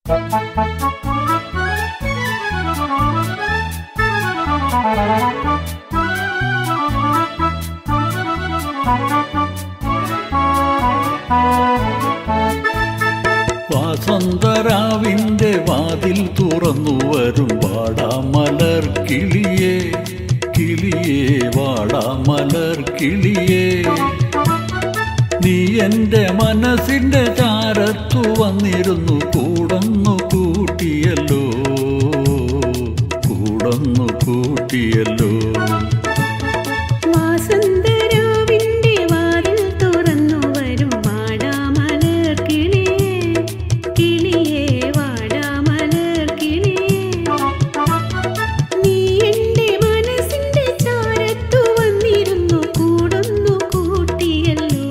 വാസന്തരാവിന്റെ വാതിൽ തുറന്നു വരും വാടാമലർ കിളിയേ കിളിയേ വാടാമലർ കിളിയേ നീ എന്റെ മനസ്സിന്റെ ചാരത്തു വന്നിരുന്നു കൂടന്നു കൂട്ടിയല്ലോ കൂടന്നു കൂട്ടിയല്ലോ വാസന്തരാവിന്റെ വാതിൽ തുറന്നു വരും വാടാമലർ കിളിയേ കിളിയേ വാടാമലർ കിളിയേ നീ എന്റെ മനസ്സിന്റെ ചാരത്തു വന്നിരുന്നു കൂടൊന്നു കൂട്ടിയല്ലോ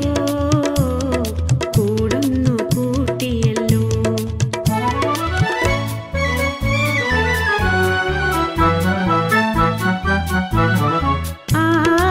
കൂടൊന്നു കൂട്ടിയല്ലോ ആ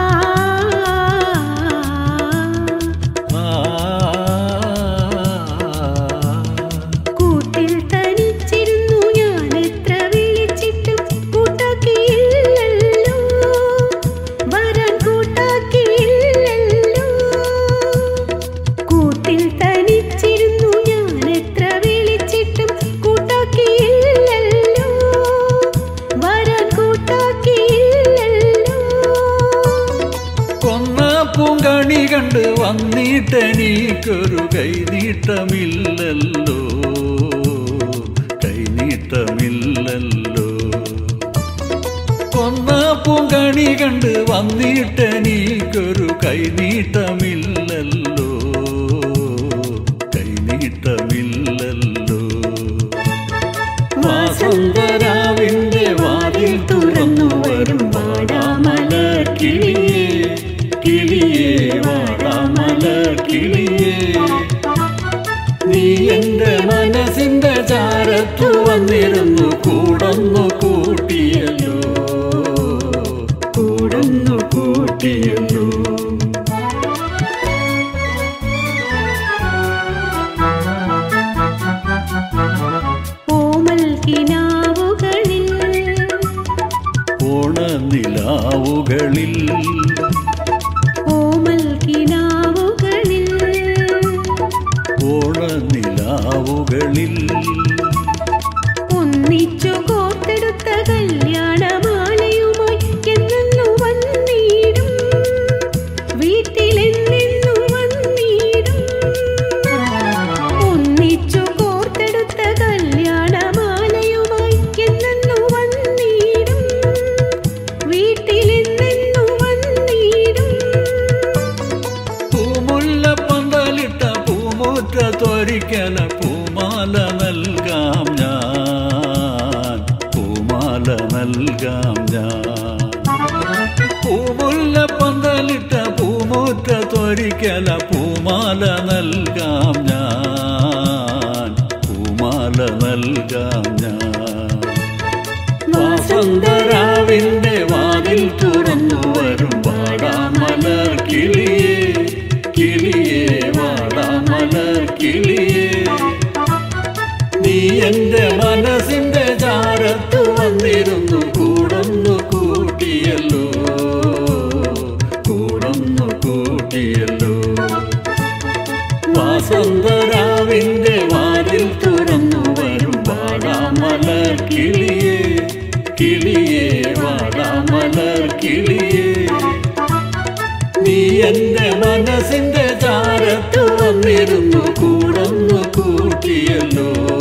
കൂട്ടിൽ തനിച്ചിരുന്നു ഞാൻ എത്ര വിളിച്ചിട്ടും കൂട്ടാക്കിയില്ലല്ലോ വരാൻ കൂട്ടാക്കിയില്ലല്ലോ കൂട്ടിൽ തനിച്ചിരുന്നു ഞാൻ എത്ര വിളിച്ചിട്ടും കൂട്ടാക്കിയില്ലല്ലോ വരാൻ കൂട്ടാക്കിയില്ലല്ലോ കൊന്ന പൂങ്കണി കണ്ട് വന്നിട്ടെനിക്കൊരു കൈനീട്ടമില്ലല്ലോ കൈനീട്ടമില്ലല്ലോ കൊന്ന പൂങ്കണി കണ്ട് വന്നിട്ടെനിക്കൊരു കൈനീട്ടമില്ലല്ലോ കൈനീട്ടമില്ലല്ലോ വാസന്തരാവിന്റെ വാതിൽ തുറന്നു വരും വാടാമലർ കിളിയേ കിളിയേ വാടാമലർ കിളിയേ നീ എന്റെ മനസ്സിന്റെ ചാരത്തു വന്നിരുന്നു കൂടന്നു കൂട്ടിയല്ലോ കൂടന്നു കൂട്ടിയല്ലോ ഓമൽ കിനാവുകളിൽ ഓണനിലാവുകളിൽ ഓമൽ കിനാവുകളിൽ ഓണനിലാവുകളിൽ ഒന്നിച്ചു കോർത്തെടുത്ത കല്യാണമാലയുമായി എന്നു വന്നിടും വീട്ടിലെന്നു വന്നിടും ഒന്നിച്ചു കോർത്തെടുത്ത കല്യാണമാലയുമായി എന്നു വന്നിടും വീട്ടിലെന്നു വന്നിടും പൂമുല്ല പന്തലിട്ട പൂമുറ്റ തൊരിക്കല പൂമാല നൽകാം ഞാൻ പൂമാല നൽകാം ഞാൻ പൂമുല്ല പന്തലിട്ട പൂമുറ്റ തൊരിക്കല പൂമാല നൽകാം ഞാൻ പൂമാല നൽകാം ഞാൻ വാസന്തരാവിന്റെ വാതിൽ തുറന്നു വരും വാടാമലർ കിളിയേ കിളിയേ വാടാമലർ കിളിയേ നീ എന്റെ മനസ്സിന്റെ ചാരത്തു വന്നിരുന്നു കൂടന്നു കൂട്ടിയല്ലോ കൂടന്നു കൂട്ടിയല്ലോ വാസന്തരാവിന്റെ വാതിൽ തുറന്നു വരും വാടാമലർ കിളിയേ കിളിയേ വാടാമലർ കിളിയേ നീ എന്റെ മനസ്സിന്റെ ചാരത്തു വന്നിരുന്നു കൂടന്നു കൂട്ടിയല്ലോ